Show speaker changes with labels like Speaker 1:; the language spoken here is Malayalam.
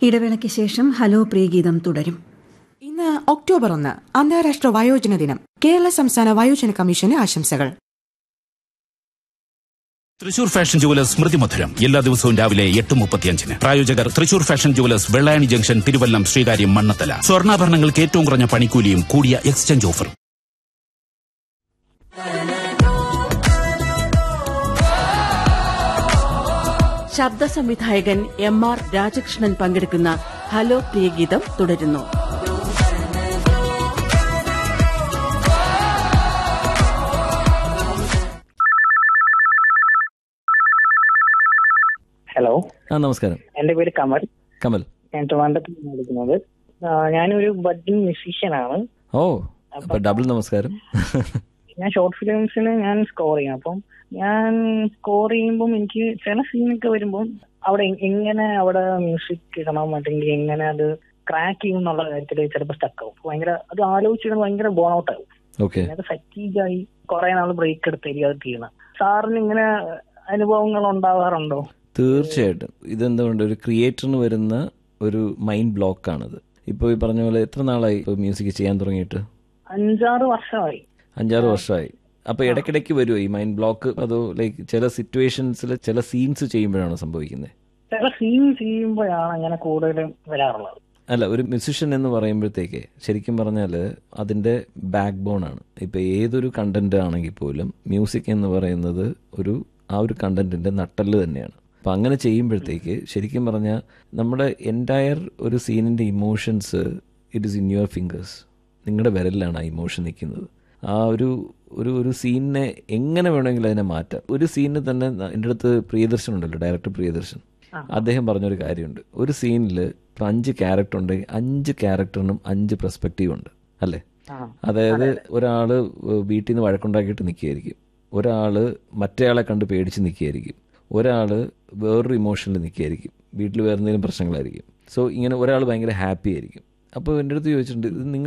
Speaker 1: ഇടവേളയ്ക്ക് ശേഷം ഹലോ പ്രിയഗീതം തുടരും
Speaker 2: ഇന്ന് ഒക്ടോബർ ഒന്ന് അന്താരാഷ്ട്ര വയോജന ദിനം കേരള സംസ്ഥാന വയോജന കമ്മീഷന് ആശംസകൾ
Speaker 3: തൃശൂർ ഫാഷൻ ജുവലേഴ്സ് സ്മൃതി മധുരം എല്ലാ ദിവസവും രാവിലെ എട്ട് മുപ്പത്തിയഞ്ചിന് പ്രായോജകർ Thrissur fashion jewellers Vellayani junction Thiruvallam Sreekaryam Mannanthala സ്വർണ്ണാഭരണങ്ങൾക്ക് ഏറ്റവും കുറഞ്ഞ പണിക്കൂലിയും കൂടിയ എക്സ്ചേഞ്ച് ഓഫറും
Speaker 4: ശബ്ദ സംവിധായകൻ എം ആർ രാജകൃഷ്ണൻ പങ്കെടുക്കുന്ന ഹലോ പ്രിയഗീതം തുടരുന്നു
Speaker 5: ഹലോ
Speaker 6: ആ നമസ്കാരം
Speaker 5: എന്റെ പേര് കമൽ
Speaker 6: കമൽ
Speaker 5: ഞാൻ ട്രിവാൻഡ്രത്ത് നിന്ന് വിളിക്കുന്നത് ആ, ഞാനൊരു ബഡ്ഡിംഗ് മ്യൂസീഷ്യൻ ആണ്
Speaker 6: ഓ അപ്പൊ ഡബിൾ നമസ്കാരം
Speaker 5: ഞാൻ ഷോർട്ട് ഫിലിംസിന് ഞാൻ സ്കോർ ചെയ്യും അപ്പം ഞാൻ സ്കോർ ചെയ്യുമ്പോൾ എനിക്ക് ചില സീനൊക്കെ വരുമ്പോൾ അവിടെ എ- എങ്ങനെ അവിടെ മ്യൂസിക് ഇടണം അല്ലെങ്കിൽ എങ്ങനെ അത് ക്രാക്ക് ചെയ്യും എന്നുള്ള കാര്യത്തിൽ ചിലപ്പോൾ സ്റ്റക്ക് ആവും ഭയങ്കര അത് ആലോചിച്ചിട്ട് ഭയങ്കര ബോൺ ഔട്ട് ആവും
Speaker 6: ഓക്കെ
Speaker 5: അത് ഫറ്റീജ് ആയി കുറെ നാൾ ബ്രേക്ക് എടുത്തായിരിക്കും അത് ചെയ്യണം സാറിന് ഇങ്ങനെ അനുഭവങ്ങൾ ഉണ്ടാവാറുണ്ടോ
Speaker 6: തീർച്ചയായിട്ടും ഇതെന്തുകൊണ്ട് ഒരു ക്രിയേറ്ററിന് വരുന്ന ഒരു മൈൻഡ് ബ്ലോക്കാണിത് ഇപ്പോൾ ഈ പറഞ്ഞ പോലെ എത്ര നാളായി ഇപ്പോൾ മ്യൂസിക് ചെയ്യാൻ തുടങ്ങിയിട്ട്
Speaker 5: അഞ്ചാറ് വർഷമായി
Speaker 6: അഞ്ചാറ് വർഷമായി അപ്പോൾ ഇടയ്ക്കിടയ്ക്ക് വരുമോ ഈ മൈൻഡ് ബ്ലോക്ക് അതോ ലൈക്ക് ചില സിറ്റുവേഷൻസിൽ ചില സീൻസ് ചെയ്യുമ്പോഴാണ് സംഭവിക്കുന്നത്
Speaker 5: ചില സീൻ ചെയ്യുമ്പോഴാണ് അങ്ങനെ കൂടുതലും വരാറുള്ളത്
Speaker 6: അല്ല ഒരു മ്യൂസിഷ്യൻ എന്ന് പറയുമ്പോഴത്തേക്ക് ശരിക്കും പറഞ്ഞാൽ അതിൻ്റെ ബാക്ക് ബോൺ ആണ് ഇപ്പോൾ ഏതൊരു കണ്ടന്റ് ആണെങ്കിൽ പോലും മ്യൂസിക് എന്ന് പറയുന്നത് ഒരു ആ ഒരു കണ്ടന്റിൻ്റെ നട്ടല് തന്നെയാണ് അപ്പം അങ്ങനെ ചെയ്യുമ്പോഴത്തേക്ക് ശരിക്കും പറഞ്ഞാൽ നമ്മുടെ എൻറ്റയർ ഒരു സീനിൻ്റെ emotions it is in your fingers നിങ്ങളുടെ വിരലിലാണ് ആ ഇമോഷൻ നിൽക്കുന്നത് ആ ഒരു ഒരു ഒരു സീനിനെ എങ്ങനെ വേണമെങ്കിലും അതിനെ മാറ്റാം ഒരു സീനിന് തന്നെ എൻ്റെ അടുത്ത് പ്രിയദർശൻ ഉണ്ടല്ലോ ഡയറക്ടർ പ്രിയദർശൻ അദ്ദേഹം പറഞ്ഞൊരു കാര്യമുണ്ട് ഒരു സീനിൽ ഇപ്പം അഞ്ച് ക്യാരക്ടർ ഉണ്ടെങ്കിൽ അഞ്ച് ക്യാരക്ടറിനും അഞ്ച് പെർസ്പെക്റ്റീവ് ഉണ്ട് അല്ലേ അതായത് ഒരാള് വീട്ടിൽ നിന്ന് വഴക്കുണ്ടാക്കിയിട്ട് നിൽക്കുകയായിരിക്കും ഒരാള് മറ്റേയാളെ കണ്ട് പേടിച്ച് നിൽക്കുകയായിരിക്കും ഒരാള് വേറൊരു ഇമോഷനിൽ നിൽക്കുകയായിരിക്കും വീട്ടിൽ വേറെ എന്തെങ്കിലും പ്രശ്നങ്ങളായിരിക്കും സോ ഇങ്ങനെ ഒരാൾ ഭയങ്കര ഹാപ്പി ആയിരിക്കും അപ്പോൾ എൻ്റെ അടുത്ത് ചോദിച്ചിട്ടുണ്ട് ഇത് നിങ്ങൾ